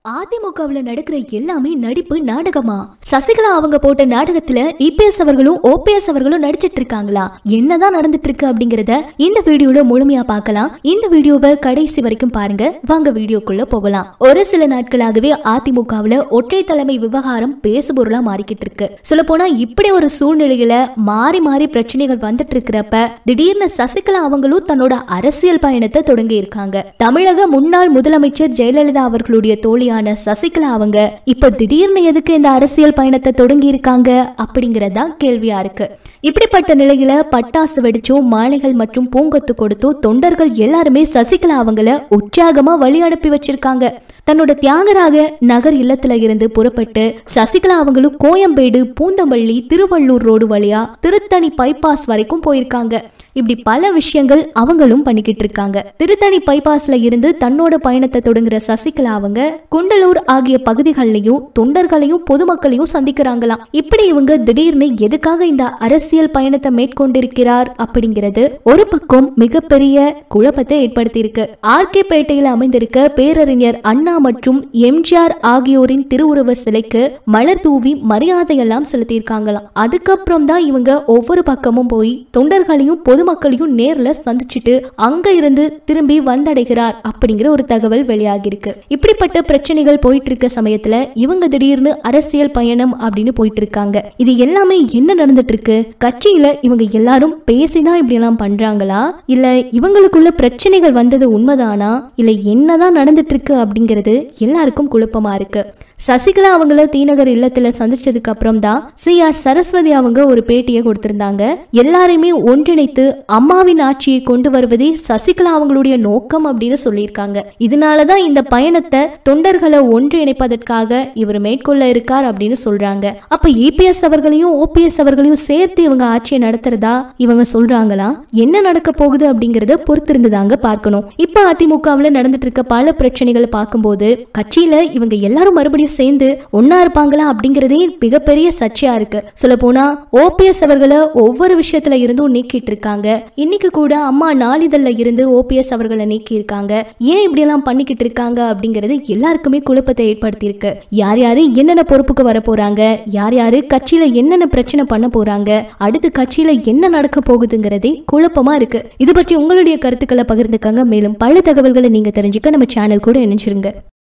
அதிமுகவுல நடக்கிற எல்லாமே நடிப்பு நாடகமா சசிகலா அவங்க போட்ட நாடகத்துல இபிஎஸ் அவர்களும் ஓபிஎஸ் அவர்களும் நடிச்சிட்டு இருக்காங்களா என்னதான் நடந்துட்டு இருக்கு அப்படிங்கறத இந்த வீடியோல முழுமையா பார்க்கலாம் இந்த வீடியோவை கடைசி வரைக்கும் பாருங்க வாங்க வீடியோக்குள்ள போகலாம் ஒரு சில நாட்களாகவே அதிமுகவுல ஒற்றை தலைமை விவகாரம் பேசுபொருளா மாறிக்கிட்டு இருக்கு சொல்ல போனா இப்படி ஒரு சூழ்நிலையில மாறி மாறி பிரச்சனைகள் வந்துட்டு இருக்கிறப்ப திடீர்னு சசிகலா அவங்களும் தன்னோட அரசியல் பயணத்தை தொடங்கி இருக்காங்க தமிழக முன்னாள் முதலமைச்சர் ஜெயலலிதா அவர்களுடைய தோழியான சசிகலா அவங்க இப்ப திடீர்னு எதுக்கு இந்த அரசியல் பயணத்தை தொடங்கி இருக்காங்க அப்படிங்கறதா கேள்வியா இருக்கு இப்படிப்பட்ட நிலையில பட்டாசு வெடிச்சும் மாலைகள் மற்றும் பூங்கொத்து கொடுத்தும் தொண்டர்கள் எல்லாருமே சசிகலா அவங்கள உற்சாகமா வழி அனுப்பி வச்சிருக்காங்க தன்னோட தியாகராக நகர் இல்லத்துல இருந்து புறப்பட்டு சசிகலா அவங்களும் கோயம்பேடு பூந்தமல்லி திருவள்ளூர் ரோடு வழியா திருத்தணி பைபாஸ் வரைக்கும் போயிருக்காங்க இப்படி பல விஷயங்கள் அவங்களும் பண்ணிக்கிட்டு இருக்காங்க திருத்தணி பைபாஸ்ல இருந்து தன்னோட பயணத்தை தொடங்குற சசிகலா அவங்க குண்டலூர் ஆகிய பகுதிகளையும் தொண்டர்களையும் பொதுமக்களையும் சந்திக்கிறாங்களாம் இப்படி இவங்க திடீர்னு எதுக்காக இந்த அரசியல் பயணத்தை மேற்கொண்டிருக்கிறார் அப்படிங்கிறது ஒரு பக்கம் மிகப்பெரிய குழப்பத்தை ஏற்படுத்தியிருக்கு ஆர்கே பேட்டையில் அமைந்திருக்க பேரறிஞர் அண்ணா மற்றும் எம்ஜிஆர் ஆகியோரின் திருவுருவ சிலைக்கு மலர் தூவி மரியாதையெல்லாம் செலுத்தியிருக்காங்களாம் அதுக்கப்புறம் தான் இவங்க ஒவ்வொரு பக்கமும் போய் தொண்டர்களையும் பொதுமக்களையும் நேர்ல சந்திச்சுட்டு அங்க இருந்து திரும்பி வந்தடைகிறார் அப்படிங்கிற ஒரு தகவல் வெளியாகிருக்கு இப்படிப்பட்ட பிரச்சனைகள் போயிட்டு இருக்க சமயத்துல இவங்க திடீர்னு அரசியல் பயணம் அப்படின்னு போயிட்டு இருக்காங்க இது எல்லாமே என்ன நடந்துட்டு இருக்கு கட்சியில இவங்க எல்லாரும் பேசிதான் இப்படி எல்லாம் பண்றாங்களா இல்ல இவங்களுக்குள்ள பிரச்சனைகள் வந்தது உண்மைதானா இல்ல என்னதான் நடந்துட்டு இருக்கு அப்படிங்கிறது எல்லாருக்கும் குழப்பமா இருக்கு சசிகலா அவங்கள தீநகர் இல்லத்துல சந்திச்சதுக்கு அப்புறம் தான் சி ஆர் சரஸ்வதி அவங்க ஒரு பேட்டியை கொடுத்திருந்தாங்க எல்லாரையுமே ஒன்றிணைத்து அம்மாவின் ஆட்சியை கொண்டு வருவதே சசிகலா அவங்களுடைய நோக்கம் அப்படின்னு சொல்லியிருக்காங்க இதனாலதான் இந்த பயணத்தை தொண்டர்களை ஒன்றிணைப்பதற்காக இவர் மேற்கொள்ள இருக்கார் அப்படின்னு சொல்றாங்க அப்ப இபிஎஸ் அவர்களையும் ஓபிஎஸ் அவர்களையும் சேர்த்து இவங்க ஆட்சியை நடத்துறதா இவங்க சொல்றாங்களா என்ன நடக்க போகுது அப்படிங்கறத பொறுத்திருந்துதாங்க பார்க்கணும் இப்ப அதிமுகவுல நடந்துட்டு இருக்க பல பிரச்சனைகளை பார்க்கும்போது கட்சியில இவங்க எல்லாரும் மறுபடியும் சேர்ந்து ஒன்னா இருப்பாங்களா அப்படிங்கறதே மிகப்பெரிய சர்ச்சையா இருக்கு சொல்ல போனா ஓபிஎஸ் அவர்களை ஒவ்வொரு விஷயத்துல இருந்தும் நீக்கிட்டு இருக்காங்க இன்னைக்கு கூட அம்மா நாளிதழ்ல இருந்து ஓபிஎஸ் அவர்களை நீக்கி இருக்காங்க ஏன் இப்படி எல்லாம் பண்ணிக்கிட்டு இருக்காங்க அப்படிங்கிறது எல்லாருக்குமே குழப்பத்தை ஏற்படுத்தி இருக்கு யார் யாரு என்னென்ன பொறுப்புக்கு வர போறாங்க யார் யாரு கட்சியில என்னென்ன பிரச்சனை பண்ண போறாங்க அடுத்து கட்சியில என்ன நடக்க போகுதுங்கிறதே குழப்பமா இருக்கு இது பற்றி உங்களுடைய கருத்துக்களை பகிர்ந்துக்கங்க மேலும் பல தகவல்களை நீங்க தெரிஞ்சுக்க நம்ம சேனல் கூட இணைஞ்சிருங்க